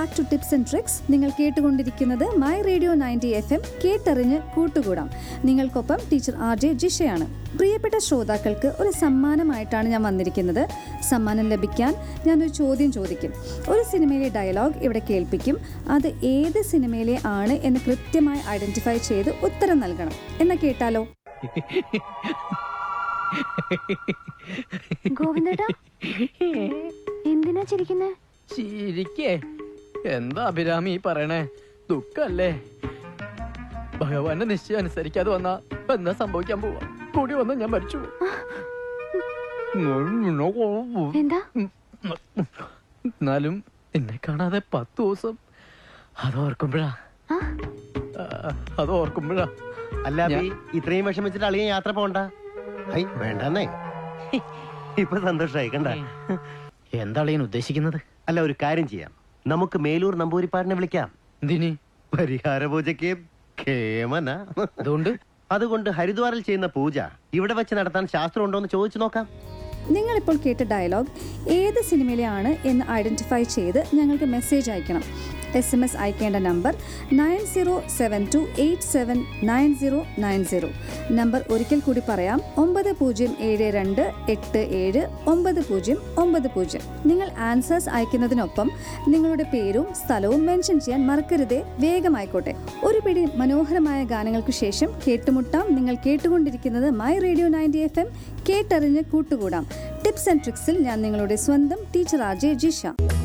Back to tips and tricks നിങ്ങൾ കേട്ടുകൊണ്ടിരിക്കുന്നത് My Radio ninety F M കേട്ടറിഞ്ഞ് കൂട്ടുകൂടാം നിങ്ങൾക്കൊപ്പം ടീച്ചർ ആർ ജെ ജിഷയാണ് പ്രിയപ്പെട്ട ശ്രോതാക്കൾക്ക് ഒരു സമ്മാനമായിട്ടാണ് ഞാൻ വന്നിരിക്കുന്നത് സമ്മാനം ലഭിക്കാൻ ഞാനൊരു ചോദ്യം ചോദിക്കും ഒരു സിനിമയിലെ ഡയലോഗ് ഇവിടെ കേൾപ്പിക്കും അത് ഏത് സിനിമയിലെ ആണ് എന്ന് കൃത്യമായി ഐഡന്റിഫൈ ചെയ്ത് ഉത്തരം നൽകണം എന്ന് കേട്ടാലോ ഗോവിന്ദേട്ടാ എന്തിനാ ചിരിക്കുന്നേ ചിരിക്കേ എന്താ അഭിരാമി ഈ പറയണേ ദുഃഖല്ലേ ഭഗവാന്റെ നിശ്ചയം അനുസരിക്കാതെ വന്നാ എന്താ സംഭവിക്കാൻ പോവാ കൂടി വന്ന് ഞാൻ മരിച്ചു എന്താ എന്നാലും എന്നെ കാണാതെ പത്ത് ദിവസം അത് ഓർക്കുമ്പോഴാ ആ? ആ, അത് ഓർക്കുമ്പോഴാ അല്ല അഭി ഇത്രയും വിഷമിച്ചിട്ട് അളിയൻ യാത്ര പോണ്ട ഹൈ വേണ്ടെന്നേ ഇപ്പൊ സന്തോഷമായി കണ്ട എന്താ അളിയൻ ഉദ്ദേശിക്കുന്നത് അല്ല ഒരു കാര്യം ചെയ്യാം നമുക്ക് മേലൂർ നമ്പൂരിപ്പാടിനെ വിളിക്കാം എന്തിനി പരിഹാര പൂജയ്ക്ക് കേമന അതുകൊണ്ട് അതുകൊണ്ട് ഹരിദ്വാറിൽ ചെയ്യുന്ന പൂജ ഇവിടെ വെച്ച് നടത്താൻ ശാസ്ത്രം ഉണ്ടോ എന്ന് ചോദിച്ചു നോക്കാം നിങ്ങളിപ്പോൾ കേട്ട ഡയലോഗ് ഏത് സിനിമയിലെ ആണ് എന്ന് ഐഡന്റിഫൈ ചെയ്ത് ഞങ്ങൾക്ക് മെസ്സേജ് അയക്കണം എസ് എം എസ് അയക്കേണ്ട number nine zero seven two eight seven nine zero nine zero number ഒരിക്കൽ കൂടി പറയാം ഒമ്പത് പൂജ്യം ഏഴ് രണ്ട് എട്ട് ഏഴ് ഒമ്പത് പൂജ്യം ഒമ്പത് പൂജ്യം നിങ്ങൾ ആൻസേഴ്സ് അയക്കുന്നതിനൊപ്പം നിങ്ങളുടെ പേരും സ്ഥലവും മെൻഷൻ ചെയ്യാൻ മറക്കരുതേ വേഗമായിക്കോട്ടെ ഒരു പിടി മനോഹരമായ ഗാനങ്ങൾക്ക് ശേഷം കേട്ടുമുട്ടാം നിങ്ങൾ കേട്ടുകൊണ്ടിരിക്കുന്നത് My Radio ninety F M കേട്ടറിഞ്ഞ് കൂട്ടുകൂടാം ടിപ്സ് ആൻഡ് ട്രിക്സിൽ ഞാൻ നിങ്ങളുടെ സ്വന്തം ടീച്ചർ ആർ ജെ ജിഷ